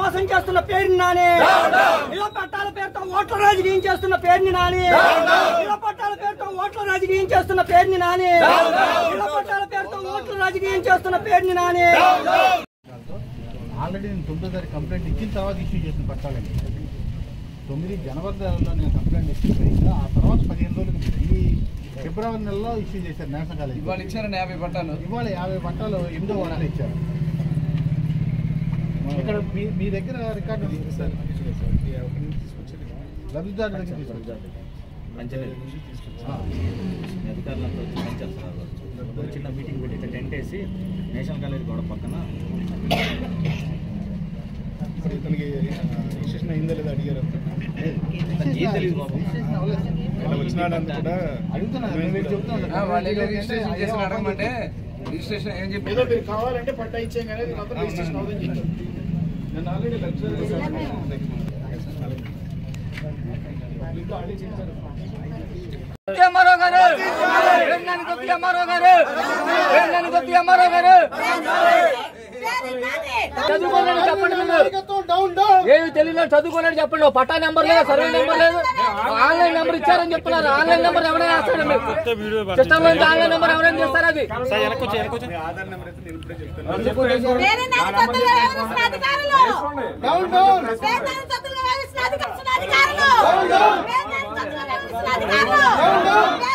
మోసం చేస్తున్న పేరుని నాని ఇళ్ల పట్టాల పేరుతో ఓట్ల రాజకీయం చేస్తున్న పేరుని నాని ఇళ్ల పట్టాల పేరుతో ఓట్ల రాజకీయం చేస్తున్న పేరుని నాని ఇళ్ల పట్టాల పేరుతో ఓట్ల రాజకీయం చేస్తున్న పేరుని నాని ఆల్రెడీ నేను తొమ్మిదో తారీఖు కంప్లైంట్ ఇచ్చిన తర్వాత ఇష్యూ చేసిన పట్టాలండి తొమ్మిది జనవరి నెలలో నేను కంప్లైంట్ ఇచ్చిన పోయిందా ఆ తర్వాత పదిహేను రోజులు ఈ ఫిబ్రవరి నెలలో ఇష్యూ చేశారు నేషనల్ కాలేజ్ ఇవాళ ఇచ్చారండి యాభై పట్టాలు ఇవాళ యాభై పట్టాలు ఎనిమిదో వార్డులు ఇచ్చారు ఇక్కడ మీ మీ దగ్గర రికార్డు ఉంది సార్ లబ్ధిదారు దగ్గర తీసుకొచ్చారు ఆ. అధికారులంతా వచ్చి పనిచేస్తారు ఆ రోజు. ఒక చిన్న మీటింగ్ పెట్టి ఇట్లా టెంట్ వేసి నేషనల్ కాలేజ్ గోడ పక్కన ఇప్పుడు ఇతనికి రిజిస్ట్రేషన్ అయిందో లేదో అడిగారు ఏం తెలియదు బాబు ఇలా వచ్చినాడని కూడా అడుగుతున్నా నేను వీళ్ళు చెప్తున్నా ఆ, వాళ్ళు వెళ్ళి రిజిస్ట్రేషన్ చేసి అడగమంటే రిజిస్ట్రేషన్ ఏం చెప్పి ఏదో మీరు కావాలంటే పట్టా ఇచ్చాం కానీ ఇది మొత్తం రిజిస్ట్రేషన్ అవుదని చెప్పారు నేను ఆల్రెడీ ఎంఆర్ఓ గారు వెళ్ళడానికి కొద్ది ఎంఆర్ఓ గారు వెళ్ళడానికి కొద్ది ఎంఆర్ఓ గారు చదువుకోలేడు చెప్పండి మీరు ఏమి తెలియదు చదువుకోలేడు చెప్పండి ఓ పట్టా నెంబర్ లేదు సర్వే నెంబర్ లేదు ఆన్లైన్ నెంబర్ ఇచ్చారని చెప్తున్నారు ఆన్లైన్ నెంబర్ ఎవరైనా వేస్తాడు మీరు సిస్టమ్ నుంచి ఆన్లైన్ నెంబర్ ఎవరైనా చేస్తారు అది ఆధార్ నెంబర్ అయితే నేను ఇప్పుడే చెప్తాను వేరే నాకు తప్పులుగా వ్యవహరిస్తున్న అధికారులు వేరే తప్పులుగా వ్యవహరిస్తున్న అధికారులు వేరే తప్పులుగా వ్యవహరిస్తున్న అధికారులు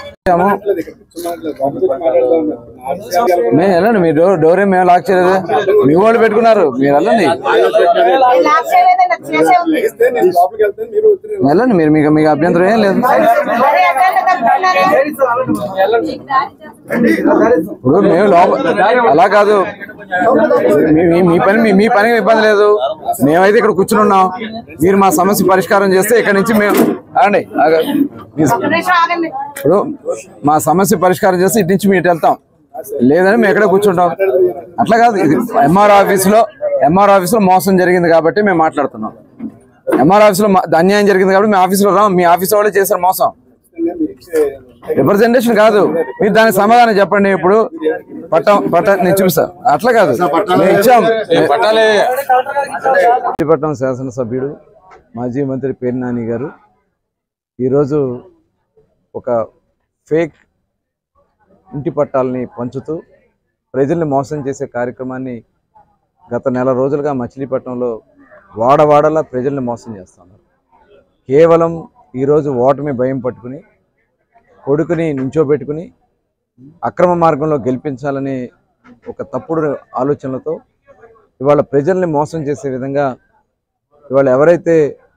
మేము వెళ్ళండి మీరు డోర్ డోర్ ఏం మేము లాక్ చేయలేదు మీ వాళ్ళు పెట్టుకున్నారు మీరు వెళ్ళండి లాస్ట్ టైం ఏదైనా చేసే ఉంది నేను లోపలికి వెళ్తాను మీరు వద్దు వెళ్ళండి మీరు మీకు మీకు అభ్యంతరం ఏం లేదు మరి ఎక్కడ తప్పుతున్నారు ఇప్పుడు మేము లోపల అలా కాదు మీ- మీ- మీ పని మీ- మీ పని ఇబ్బంది లేదు మేమైతే ఇక్కడ కూర్చుని ఉన్నాం మీరు మా సమస్య పరిష్కారం చేస్తే ఇక్కడ నుంచి మేము ఆగండి ఆగ- మీ- ఒక్క నిమిషం ఆగండి ఇప్పుడు మా సమస్య పరిష్కారం చేస్తే ఇటు నుంచి మీరు వెళ్తాం లేదని మేము ఎక్కడే కూర్చుంటాం అట్లా కాదు ఇది ఎంఆర్ ఆఫీసులో ఎంఆర్ ఆఫీసులో మోసం జరిగింది కాబట్టి మేము మాట్లాడుతున్నాం ఎంఆర్ ఆఫీసులో మా- అన్యాయం జరిగింది కాబట్టి మీ ఆఫీసులో రాం మీ ఆఫీస్ వాళ్ళే చేశారు మోసం రిప్రజెంటేషన్ కాదు మీరు దానికి సమాధానం చెప్పండి ఇప్పుడు పట్టం పట్ట నేను చూపిస్తా అట్లా కాదు మేము ఇచ్చాం విశాఖపట్నం శాసనసభ్యుడు మాజీ మంత్రి పేరు నాని గారు ఈరోజు ఒక ఫేక్ ఇంటి పట్టాలని పంచుతూ ప్రజల్ని మోసం చేసే కార్యక్రమాన్ని గత నెల రోజులుగా మచిలీపట్నంలో వాడవాడలా ప్రజల్ని మోసం చేస్తున్నారు కేవలం ఈరోజు ఓటమి భయం పట్టుకుని కొడుకుని నించోబెట్టుకుని అక్రమ మార్గంలో గెలిపించాలని ఒక తప్పుడు ఆలోచనలతో ఇవాళ ప్రజల్ని మోసం చేసే విధంగా ఇవాళ ఎవరైతే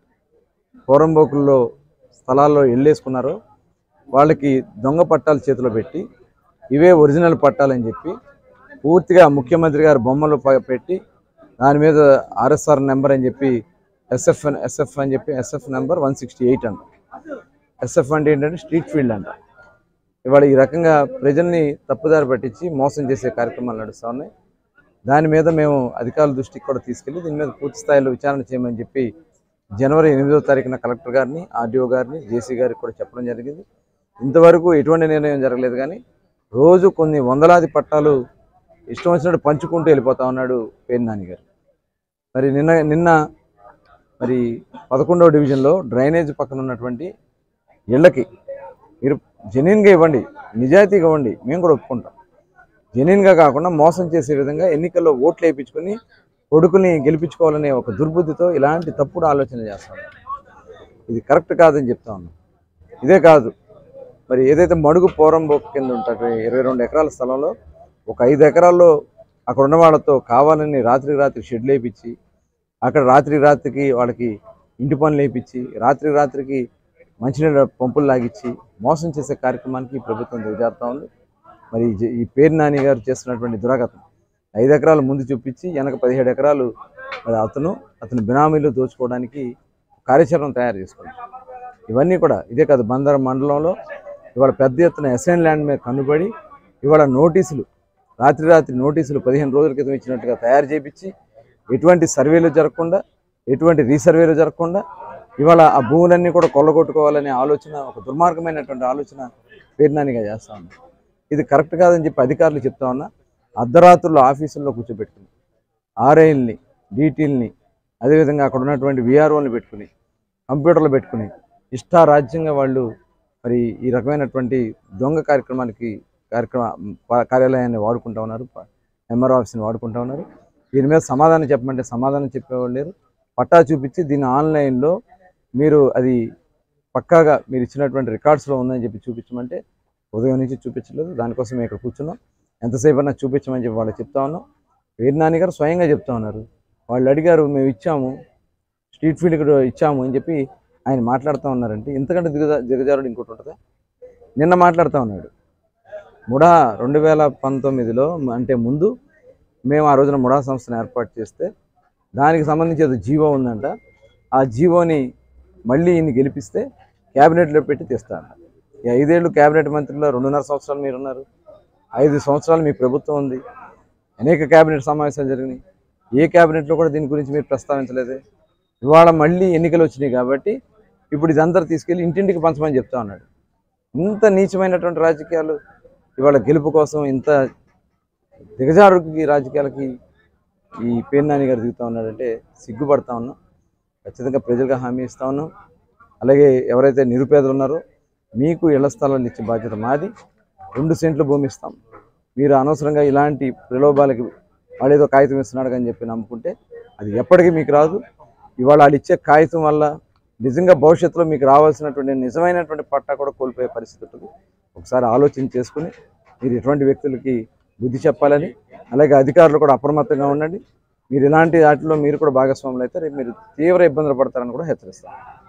పోరంబోకుల్లో స్థలాల్లో వెళ్ళేసుకున్నారో వాళ్ళకి దొంగ పట్టాలు చేతిలో పెట్టి ఇవే ఒరిజినల్ పట్టాలని చెప్పి పూర్తిగా ముఖ్యమంత్రి గారు బొమ్మలు ప- పెట్టి దాని మీద ఆర్ఎస్ఆర్ నెంబర్ అని చెప్పి ఎస్ఎఫ్ ఎస్ఎఫ్ అని చెప్పి SF number one sixty eight అంట ఎస్ఎఫ్ అంటే ఏంటంటే స్ట్రీట్ ఫీల్డ్ అంట ఇవాళ ఈ రకంగా ప్రజల్ని తప్పుదారి పట్టించి మోసం చేసే కార్యక్రమాలు నడుస్తూ ఉన్నాయి దాని మీద మేము అధికారుల దృష్టికి కూడా తీసుకెళ్లి దీని మీద పూర్తి స్థాయిలో విచారణ చేయమని చెప్పి జనవరి ఎనిమిదో తారీఖున కలెక్టర్ గారిని ఆర్డీఓ గారిని జేసీ గారికి కూడా చెప్పడం జరిగింది ఇంతవరకు ఎటువంటి నిర్ణయం జరగలేదు కానీ రోజు కొన్ని వందలాది పట్టాలు ఇష్టం వచ్చినట్టు పంచుకుంటూ వెళ్ళిపోతా ఉన్నాడు పేరు నాని గారు మరి నిన్న నిన్న మరి పదకొండవ డివిజన్లో డ్రైనేజ్ పక్కన ఉన్నటువంటి ఇళ్ళకి మీరు జెన్యున్గా ఇవ్వండి నిజాయితీగా ఇవ్వండి మేము కూడా ఒప్పుకుంటాం జెన్యున్గా కాకుండా మోసం చేసే విధంగా ఎన్నికల్లో ఓట్లు వేయించుకొని కొడుకుని గెలిపించుకోవాలనే ఒక దుర్బుద్ధితో ఇలాంటి తప్పుడు ఆలోచన చేస్తాం ఇది కరెక్ట్ కాదని చెప్తా ఉన్నాం ఇదే కాదు మరి ఏదైతే మడుగు పోరంబోక్ కింద ఉంటుంది ఇరవై రెండు ఎకరాల స్థలంలో ఒక ఐదు ఎకరాల్లో అక్కడ ఉన్న వాళ్ళతో కావాలని రాత్రి రాత్రి షెడ్లు వేయించి అక్కడ రాత్రి రాత్రికి వాళ్ళకి ఇంటి పనులు వేయించి రాత్రి రాత్రికి మంచినీళ్ళ పంపులు లాగిచ్చి మోసం చేసే కార్యక్రమానికి ఈ ప్రభుత్వం దిగజారుతా ఉంది మరి ఈ జ- ఈ పేరు నాని గారు చేస్తున్నటువంటి దురాగతం ఐదు ఎకరాలు ముందు చూపించి వెనక పదిహేడు ఎకరాలు మరి అతను అతని బినామీలు దోచుకోవడానికి కార్యాచరణ తయారు చేసుకున్నాడు ఇవన్నీ కూడా ఇదే కాదు బందర్ మండలంలో ఇవాళ పెద్ద ఎత్తున ఎస్ఎన్ ల్యాండ్ మీద కన్నుబడి ఇవాళ నోటీసులు రాత్రి రాత్రి నోటీసులు పదిహేను రోజుల క్రితం ఇచ్చినట్టుగా తయారు చేపించి ఎటువంటి సర్వేలు జరగకుండా ఎటువంటి రీసర్వేలు జరగకుండా ఇవాళ ఆ భూములన్నీ కూడా కొల్లగొట్టుకోవాలనే ఆలోచన ఒక దుర్మార్గమైనటువంటి ఆలోచన పేరునానిగా చేస్తా ఉన్నా ఇది కరెక్ట్ కాదని చెప్పి అధికారులు చెప్తా ఉన్నా అర్ధరాత్రుల్లో ఆఫీసుల్లో కూర్చోబెట్టుకుని ఆర్ఐల్ని డీటీల్ని అదేవిధంగా అక్కడ ఉన్నటువంటి విఆర్ఓని పెట్టుకుని కంప్యూటర్లు పెట్టుకుని ఇష్టారాజ్యంగా వాళ్ళు మరి ఈ రకమైనటువంటి దొంగ కార్యక్రమానికి కార్యక్రమ ప- కార్యాలయాన్ని వాడుకుంటా ఉన్నారు ఎంఆర్ఓ ఆఫీస్ని వాడుకుంటా ఉన్నారు దీని మీద సమాధానం చెప్పమంటే సమాధానం చెప్పేవాళ్ళు లేరు పట్టా చూపించి దీన్ని ఆన్లైన్లో మీరు అది పక్కాగా మీరు ఇచ్చినటువంటి రికార్డ్స్లో ఉందని చెప్పి చూపించమంటే ఉదయం నుంచి చూపించలేదు దానికోసం మేము ఇక్కడ కూర్చున్నాం ఎంతసేపు అన్నా చూపించమని చెప్పి వాళ్ళు చెప్తా ఉన్నాం వీరి నాని గారు స్వయంగా చెప్తా ఉన్నారు వాళ్ళు అడిగారు మేము ఇచ్చాము స్ట్రీట్ ఫీల్డ్ ఇక్కడ ఇచ్చాము అని చెప్పి ఆయన మాట్లాడుతూ ఉన్నారంటే ఇంతకంటే దిగజా దిగజారుడు ఇంకోటి ఉంటుందా నిన్న మాట్లాడుతూ ఉన్నాడు ముడా రెండు వేల పంతొమ్మిదిలో అంటే ముందు మేము ఆ రోజున ముడా సంస్థను ఏర్పాటు చేస్తే దానికి సంబంధించి ఏదో జీవో ఉందంట ఆ జీవోని మళ్ళీ ఈయన్ని గెలిపిస్తే క్యాబినెట్లో పెట్టి తెస్తాను ఈ ఐదేళ్ళు క్యాబినెట్ మంత్రిలో రెండున్నర సంవత్సరాలు మీరు ఉన్నారు ఐదు సంవత్సరాలు మీ ప్రభుత్వం ఉంది అనేక క్యాబినెట్ సమావేశాలు జరిగినాయి ఏ క్యాబినెట్లో కూడా దీని గురించి మీరు ప్రస్తావించలేదు ఇవాళ మళ్ళీ ఎన్నికలు వచ్చినాయి కాబట్టి ఇప్పుడు ఇదంతా తీసుకెళ్ళి ఇంటింటికి పంచమని చెప్తా ఉన్నాడు ఇంత నీచమైనటువంటి రాజకీయాలు ఇవాళ గెలుపు కోసం ఇంత దిగజారుకి రాజకీయాలకి ఈ పేర్నాని గారు దిగుతా ఉన్నాడంటే సిగ్గుపడతా ఉన్నాం ఖచ్చితంగా ప్రజలకు హామీ ఇస్తా ఉన్నాం అలాగే ఎవరైతే నిరుపేదలు ఉన్నారో మీకు ఇళ్ల స్థలాలు ఇచ్చే బాధ్యత మాది రెండు సెంట్లు భూమి ఇస్తాం మీరు అనవసరంగా ఇలాంటి ప్రలోభాలకి వాడు ఏదో కాగితం ఇస్తున్నాడు అని చెప్పి నమ్ముకుంటే అది ఎప్పటికీ మీకు రాదు ఇవాళ వాళ్ళు ఇచ్చే కాగితం వల్ల నిజంగా భవిష్యత్తులో మీకు రావాల్సినటువంటి నిజమైనటువంటి పట్టా కూడా కోల్పోయే పరిస్థితి ఉంటుంది ఒకసారి ఆలోచన చేసుకుని మీరు ఎటువంటి వ్యక్తులకి బుద్ధి చెప్పాలని అలాగే అధికారులు కూడా అప్రమత్తంగా ఉండండి మీరు ఇలాంటి వాటిలో మీరు కూడా భాగస్వాములు అయితే రేపు మీరు తీవ్ర ఇబ్బందులు పడతారని కూడా హెచ్చరిస్తాను